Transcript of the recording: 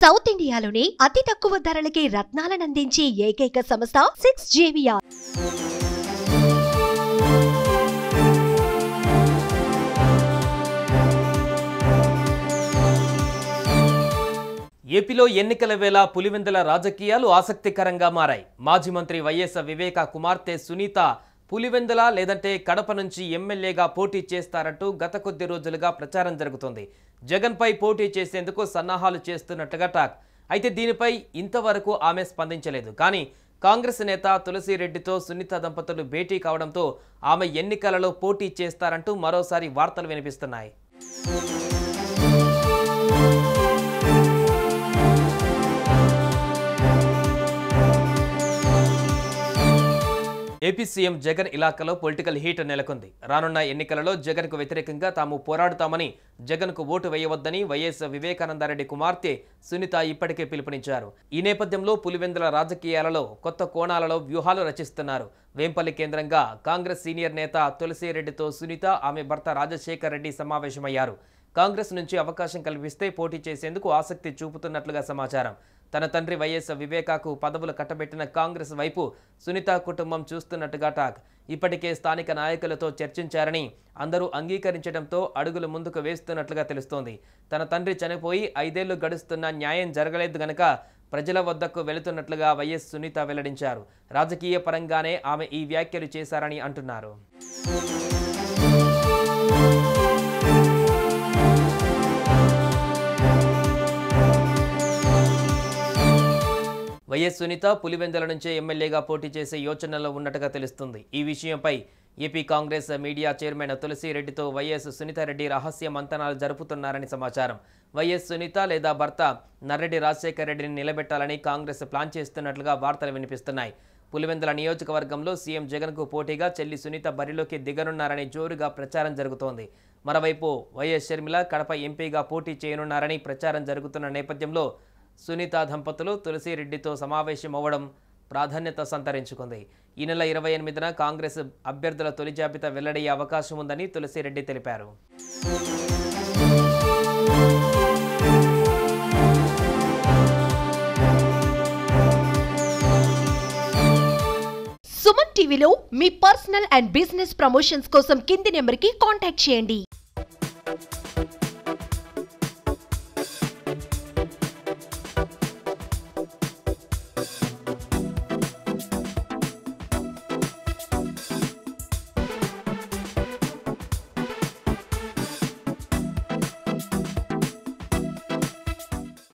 south ఇండియాలోనే అతి తక్కువ ధరలకి రత్నాలనందించే ఏకైక సంస్థ సిక్స్ జేవియా ఏపీలో ఎన్నికల వేళ పులివెందుల రాజకీయాలు ఆసక్తికరంగా మారాయి మాజీ మంత్రి వైఎస్ వివేక కుమార్తె సునీత పులివెందుల లేదంటే కడప నుంచి ఎమ్మెల్యేగా పోటీ చేస్తారంటూ గత కొద్ది రోజులుగా ప్రచారం జరుగుతుంది జగన్పై పోటీ చేసేందుకు సన్నాహాలు చేస్తున్నట్టుగా టాక్ అయితే దీనిపై ఇంతవరకు ఆమె స్పందించలేదు కానీ కాంగ్రెస్ నేత తులసిరెడ్డితో సునీత దంపతులు భేటీ కావడంతో ఆమె ఎన్నికలలో పోటీ చేస్తారంటూ మరోసారి వార్తలు వినిపిస్తున్నాయి ఏపీ సీఎం జగన్ ఇలాకాలో పొలిటికల్ హీట్ నెలకొంది రానున్న ఎన్నికలలో జగన్కు వ్యతిరేకంగా తాము పోరాడుతామని జగన్కు ఓటు వేయవద్దని వైఎస్ వివేకానందరెడ్డి కుమార్తె సునీత ఇప్పటికే పిలుపునిచ్చారు ఈ నేపథ్యంలో పులివెందుల రాజకీయాలలో కొత్త కోణాలలో వ్యూహాలు రచిస్తున్నారు వేంపల్లి కేంద్రంగా కాంగ్రెస్ సీనియర్ నేత తులసిరెడ్డితో సునీత ఆమె భర్త రాజశేఖర్ రెడ్డి సమావేశమయ్యారు కాంగ్రెస్ నుంచి అవకాశం కల్పిస్తే పోటీ చేసేందుకు ఆసక్తి చూపుతున్నట్లుగా సమాచారం తన తండ్రి వైఎస్ వివేకాకు పదవులు కట్టబెట్టిన కాంగ్రెస్ వైపు సునీత కుటుంబం చూస్తున్నట్టుగా టాక్ ఇప్పటికే స్థానిక నాయకులతో చర్చించారని అందరూ అంగీకరించడంతో అడుగులు ముందుకు వేస్తున్నట్లుగా తెలుస్తోంది తన తండ్రి చనిపోయి ఐదేళ్లు గడుస్తున్న న్యాయం జరగలేదు గనక ప్రజల వద్దకు వెళుతున్నట్లుగా వైఎస్ సునీత వెల్లడించారు రాజకీయ పరంగానే ఆమె ఈ వ్యాఖ్యలు చేశారని అంటున్నారు వైఎస్ సునీత పులివెందుల నుంచే ఎమ్మెల్యేగా పోటీ చేసే యోచనలో ఉన్నట్టుగా తెలుస్తుంది ఈ విషయంపై ఏపీ కాంగ్రెస్ మీడియా చైర్మన్ తులసిరెడ్డితో వైఎస్ సునీతారెడ్డి రహస్య మంతనాలు జరుపుతున్నారని సమాచారం వైఎస్ సునీత లేదా భర్త నర్రెడ్డి రాజశేఖర్ రెడ్డిని నిలబెట్టాలని కాంగ్రెస్ ప్లాన్ చేస్తున్నట్లుగా వార్తలు వినిపిస్తున్నాయి పులివెందుల నియోజకవర్గంలో సీఎం జగన్కు పోటీగా చెల్లి సునీత బరిలోకి దిగనున్నారని జోరుగా ప్రచారం జరుగుతోంది మరోవైపు వైఎస్ షర్మిల కడప ఎంపీగా పోటీ చేయనున్నారని ప్రచారం జరుగుతున్న నేపథ్యంలో సునీత దంపతులు తులసిరెడ్డితో సమావేశమవ్వడం ప్రాధాన్యత సంతరించుకుంది ఈ నెల ఇరవై ఎనిమిదిన కాంగ్రెస్ అభ్యర్థుల తొలి జాబితా వెల్లడయ్యే అవకాశం ఉందని తులసిరెడ్డి తెలిపారు సుమన్ టీవీలో మీ పర్సనల్ అండ్ బిజినెస్ ప్రమోషన్స్ కోసం కింది నెంబర్కి కాంటాక్ట్ చేయండి